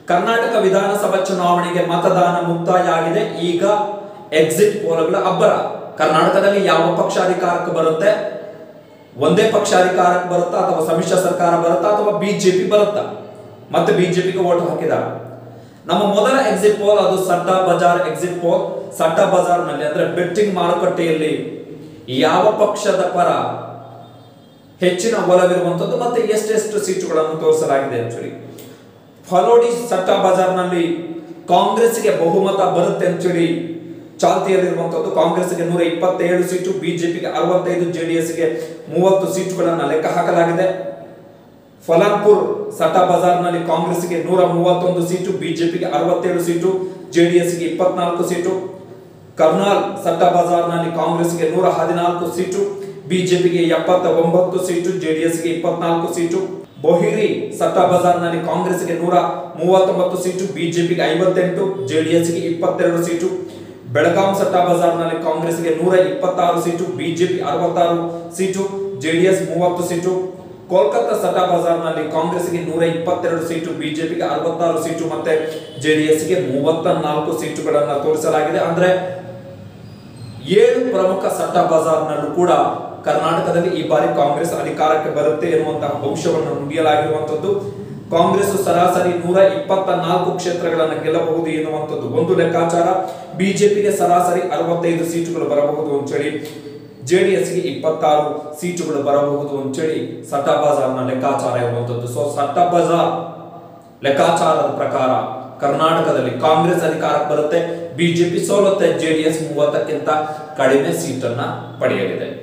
ಕರ್ನಾಟಕ ವಿಧಾನಸಭಾ ಚುನಾವಣೆಗೆ ಮತದಾನ ಮುಕ್ತಾಯ ಆಗಿದೆ ಈಗ ಎಕ್ಸಿಟ್ ಪೋಲ್ಗಳ ಅಬ್ಬರ ಕರ್ನಾಟಕದಲ್ಲಿ ಯಾವ ಪಕ್ಷ ಅಧಿಕಾರಕ್ಕೆ ಬರುತ್ತೆ ಒಂದೇ ಪಕ್ಷ ಅಧಿಕಾರಕ್ಕೆ ಬರುತ್ತಾ ಅಥವಾ ಸಮ್ಮಿಶ್ರ ಸರ್ಕಾರ ಬರುತ್ತಾ ಅಥವಾ ಬಿಜೆಪಿ ಬರುತ್ತಾ ಮತ್ತೆ ಬಿಜೆಪಿಗೆ ಓಟ್ ಹಾಕಿದಾರ ನಮ್ಮ ಮೊದಲ ಎಕ್ಸಿಟ್ ಪೋಲ್ ಅದು ಸಟ್ಟಾ ಬಜಾರ್ ಎಕ್ಸಿಟ್ ಪೋಲ್ ಸಟ್ಟಾ ಬಜಾರ್ ನಲ್ಲಿ ಅಂದ್ರೆ ಬೆಟ್ಟಿಂಗ್ ಮಾರುಕಟ್ಟೆಯಲ್ಲಿ ಯಾವ ಪಕ್ಷದ ಪರ ಹೆಚ್ಚಿನ ಒಲವಿರುವಂತದ್ದು ಮತ್ತೆ ಎಷ್ಟೆಷ್ಟು ಸೀಟುಗಳನ್ನು ತೋರಿಸಲಾಗಿದೆ ಆಕ್ಚುಲಿ ಫಲೋಡಿ ಸಟ್ಟಾ ಬಜಾರ್ನಲ್ಲಿ ಕಾಂಗ್ರೆಸ್ಗೆ ಬಹುಮತ ಬರುತ್ತೆ ಅಂತೇಳಿ ಚಾಲ್ತಿಯಲ್ಲಿರುವಂತದ್ದು ಕಾಂಗ್ರೆಸ್ಗೆ ನೂರ ಇಪ್ಪತ್ತೇಳು ಸೀಟು ಬಿಜೆಪಿಗೆ ಅರವತ್ತೈದು ಜೆಡಿಎಸ್ಗೆ ಮೂವತ್ತು ಸೀಟುಗಳನ್ನು ಲೆಕ್ಕ ಹಾಕಲಾಗಿದೆ ಫಲಾಪುರ್ ಸಟಾ ಬಜಾರ್ನಲ್ಲಿ ಕಾಂಗ್ರೆಸ್ಗೆ ನೂರ ಮೂವತ್ತೊಂದು ಸೀಟು ಬಿಜೆಪಿಗೆ ಅರವತ್ತೇಳು ಸೀಟು ಜೆಡಿಎಸ್ಗೆ ಇಪ್ಪತ್ನಾಲ್ಕು ಸೀಟು ಕರ್ನಾಲ್ ಸಟ್ಟಾ ಬಜಾರ್ನಲ್ಲಿ ಕಾಂಗ್ರೆಸ್ಗೆ ನೂರ ಹದಿನಾಲ್ಕು ಸೀಟು ಬಿಜೆಪಿಗೆ ಎಪ್ಪತ್ತ ಒಂಬತ್ತು ಸೀಟು ಜೆಡಿಎಸ್ಗೆ ಇಪ್ಪತ್ನಾಲ್ಕು ಸೀಟು ಬೊಹಿರಿ ಸಟ್ಟಾ ಬಜಾರ್ನಲ್ಲಿ ಕಾಂಗ್ರೆಸ್ಗೆ ನೂರ ಮೂವತ್ತೊಂಬತ್ತು ಸೀಟು ಬಿಜೆಪಿಗೆ ಐವತ್ತೆಂಟು ಜೆಡಿಎಸ್ಗೆ ಇಪ್ಪತ್ತೆರಡು ಸೀಟು ಬೆಳಗಾಂ ಸಟ್ಟಾ ಬಜಾರ್ನಲ್ಲಿ ಕಾಂಗ್ರೆಸ್ಗೆ ನೂರ ಇಪ್ಪತ್ತಾರು ಸೀಟು ಬಿಜೆಪಿ ಅರವತ್ತಾರು ಸೀಟು ಜೆಡಿಎಸ್ ಮೂವತ್ತು ಸೀಟು ಕೋಲ್ಕತ್ತಾ ಸಟಾ ಬಜಾರ್ನಲ್ಲಿ ಕಾಂಗ್ರೆಸ್ಗೆ ನೂರ ಇಪ್ಪತ್ತೆರಡು ಸೀಟು ಬಿಜೆಪಿಗೆ ಅರವತ್ತಾರು ಸೀಟು ಮತ್ತೆ ಜೆಡಿಎಸ್ಗೆ ಮೂವತ್ತ ನಾಲ್ಕು ಸೀಟುಗಳನ್ನ ತೋರಿಸಲಾಗಿದೆ ಅಂದ್ರೆ ಏಳು ಪ್ರಮುಖ ಸಟ್ಟಾ ಬಜಾರ್ನಲ್ಲೂ ಕೂಡ ಕರ್ನಾಟಕದಲ್ಲಿ ಈ ಬಾರಿ ಕಾಂಗ್ರೆಸ್ ಅಧಿಕಾರಕ್ಕೆ ಬರುತ್ತೆ ಎನ್ನುವಂತಹ ಭವಿಷ್ಯವನ್ನು ನುಡಿಯಲಾಗಿರುವಂತದ್ದು ಕಾಂಗ್ರೆಸ್ ಸರಾಸರಿ ನೂರ ಇಪ್ಪತ್ತ ನಾಲ್ಕು ಕ್ಷೇತ್ರಗಳನ್ನು ಗೆಲ್ಲಬಹುದು ಎನ್ನುವಂಥದ್ದು ಒಂದು ಲೆಕ್ಕಾಚಾರ ಬಿಜೆಪಿಗೆ ಸರಾಸರಿ ಅರವತ್ತೈದು ಸೀಟುಗಳು ಬರಬಹುದು ಅಂತೇಳಿ ಜೆಡಿಎಸ್ಗೆ ಇಪ್ಪತ್ತಾರು ಸೀಟುಗಳು ಬರಬಹುದು ಅಂತೇಳಿ ಸಟ್ಟಾ ಬಜಾರ್ನ ಲೆಕ್ಕಾಚಾರ ಇರುವಂತದ್ದು ಸೊ ಸಟ್ಟಾ ಬಜಾರ್ ಲೆಕ್ಕಾಚಾರದ ಪ್ರಕಾರ ಕರ್ನಾಟಕದಲ್ಲಿ ಕಾಂಗ್ರೆಸ್ ಅಧಿಕಾರಕ್ಕೆ ಬರುತ್ತೆ ಬಿಜೆಪಿ ಸೋಲುತ್ತೆ ಜೆಡಿಎಸ್ ಮೂವತ್ತಕ್ಕಿಂತ ಕಡಿಮೆ ಸೀಟನ್ನ ಪಡೆಯಲಿದೆ